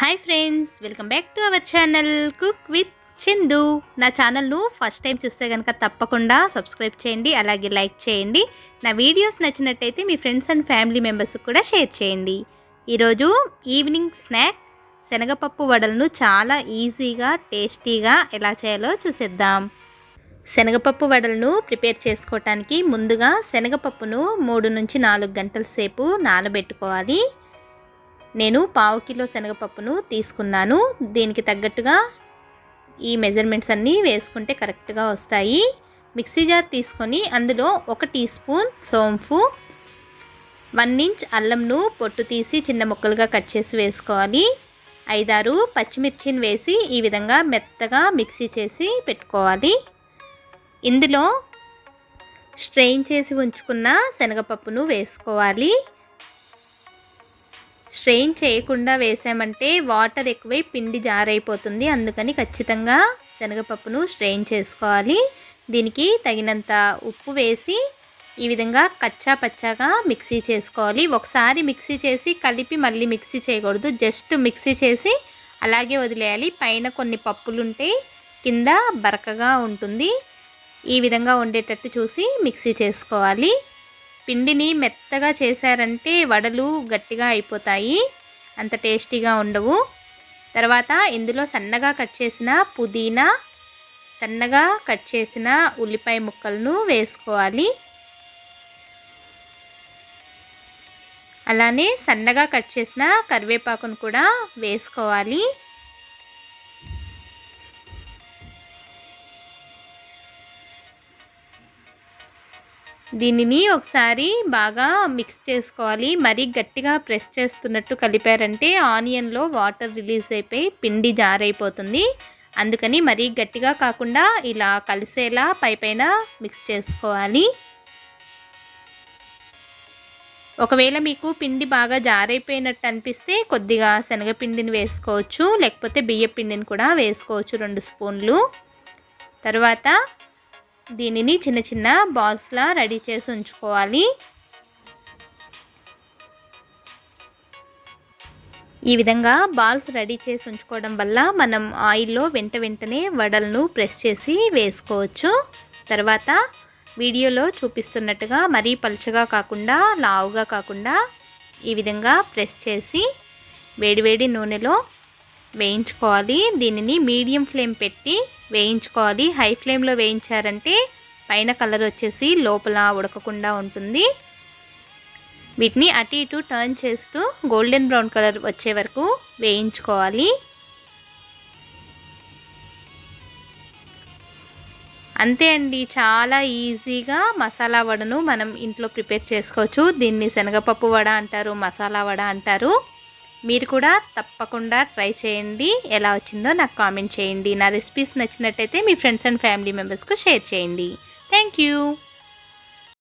hi friends welcome back to our channel cook with Chandu నా ఛానల్ను first time చూస్తే కనుక తప్పకుండా సబ్స్క్రైబ్ చేయండి అలాగే లైక్ చేయండి నా వీడియోస్ నచ్చినట్టయితే మీ ఫ్రెండ్స్ అండ్ ఫ్యామిలీ మెంబర్స్కి కూడా షేర్ చేయండి ఈరోజు ఈవినింగ్ స్నాక్ శనగపప్పు వడలను చాలా ఈజీగా టేస్టీగా ఎలా చేయాలో చూసేద్దాం శనగపప్పు వడలను ప్రిపేర్ చేసుకోవటానికి ముందుగా శనగపప్పును మూడు నుంచి నాలుగు గంటల సేపు నానబెట్టుకోవాలి నేను పావు కిలో శనగపప్పును తీసుకున్నాను దీనికి తగ్గట్టుగా ఈ మెజర్మెంట్స్ అన్నీ వేసుకుంటే కరెక్ట్గా వస్తాయి మిక్సీ జార్ తీసుకొని అందులో ఒక టీ స్పూన్ సోంపు వన్ ఇంచ్ అల్లంను పొట్టు తీసి చిన్న ముక్కలుగా కట్ చేసి వేసుకోవాలి ఐదారు పచ్చిమిర్చిని వేసి ఈ విధంగా మెత్తగా మిక్సీ చేసి పెట్టుకోవాలి ఇందులో స్ట్రెయిన్ చేసి ఉంచుకున్న శనగపప్పును వేసుకోవాలి స్ట్రెయిన్ చేయకుండా వేసామంటే వాటర్ ఎక్కువై పిండి జారైపోతుంది అందుకని ఖచ్చితంగా శనగపప్పును స్ట్రెయిన్ చేసుకోవాలి దీనికి తగినంత ఉప్పు వేసి ఈ విధంగా కచ్చా పచ్చాగా మిక్సీ చేసుకోవాలి ఒకసారి మిక్సీ చేసి కలిపి మళ్ళీ మిక్సీ చేయకూడదు జస్ట్ మిక్సీ చేసి అలాగే వదిలేయాలి పైన కొన్ని పప్పులుంటే కింద బరకగా ఉంటుంది ఈ విధంగా ఉండేటట్టు చూసి మిక్సీ చేసుకోవాలి పిండిని మెత్తగా చేశారంటే వడలు గట్టిగా అయిపోతాయి అంత టేస్టీగా ఉండవు తర్వాత ఇందులో సన్నగా కట్ చేసిన పుదీనా సన్నగా కట్ చేసిన ఉల్లిపాయ ముక్కలను వేసుకోవాలి అలానే సన్నగా కట్ చేసిన కరివేపాకును కూడా వేసుకోవాలి దీనిని ఒకసారి బాగా మిక్స్ చేసుకోవాలి మరీ గట్టిగా ప్రెస్ చేస్తున్నట్టు కలిపారంటే ఆనియన్లో వాటర్ రిలీజ్ అయిపోయి పిండి జారైపోతుంది అందుకని మరీ గట్టిగా కాకుండా ఇలా కలిసేలా పై పైన మిక్స్ చేసుకోవాలి ఒకవేళ మీకు పిండి బాగా జారైపోయినట్టు అనిపిస్తే కొద్దిగా శనగపిండిని వేసుకోవచ్చు లేకపోతే బియ్య పిండిని కూడా వేసుకోవచ్చు రెండు స్పూన్లు తర్వాత దీనిని చిన్న చిన్న బాల్స్లా రెడీ చేసి ఉంచుకోవాలి ఈ విధంగా బాల్స్ రెడీ చేసి ఉంచుకోవడం వల్ల మనం ఆయిల్లో వెంట వెంటనే వడలను ప్రెస్ చేసి వేసుకోవచ్చు తర్వాత వీడియోలో చూపిస్తున్నట్టుగా మరీ పలుచగా కాకుండా లావుగా కాకుండా ఈ విధంగా ప్రెస్ చేసి వేడివేడి నూనెలో వేయించుకోవాలి దీనిని మీడియం ఫ్లేమ్ పెట్టి వేయించుకోవాలి హై ఫ్లేమ్లో వేయించారంటే పైన కలర్ వచ్చేసి లోపల ఉడకకుండా ఉంటుంది వీటిని అటు ఇటు టర్న్ చేస్తూ గోల్డెన్ బ్రౌన్ కలర్ వచ్చే వరకు వేయించుకోవాలి అంతే అండి చాలా ఈజీగా మసాలా వడను మనం ఇంట్లో ప్రిపేర్ చేసుకోవచ్చు దీన్ని శనగపప్పు వడ అంటారు మసాలా వడ అంటారు మీరు కూడా తప్పకుండా ట్రై చేయండి ఎలా వచ్చిందో నాకు కామెంట్ చేయండి నా రెసిపీస్ నచ్చినట్టయితే మీ ఫ్రెండ్స్ అండ్ ఫ్యామిలీ మెంబర్స్కు షేర్ చేయండి థ్యాంక్ యూ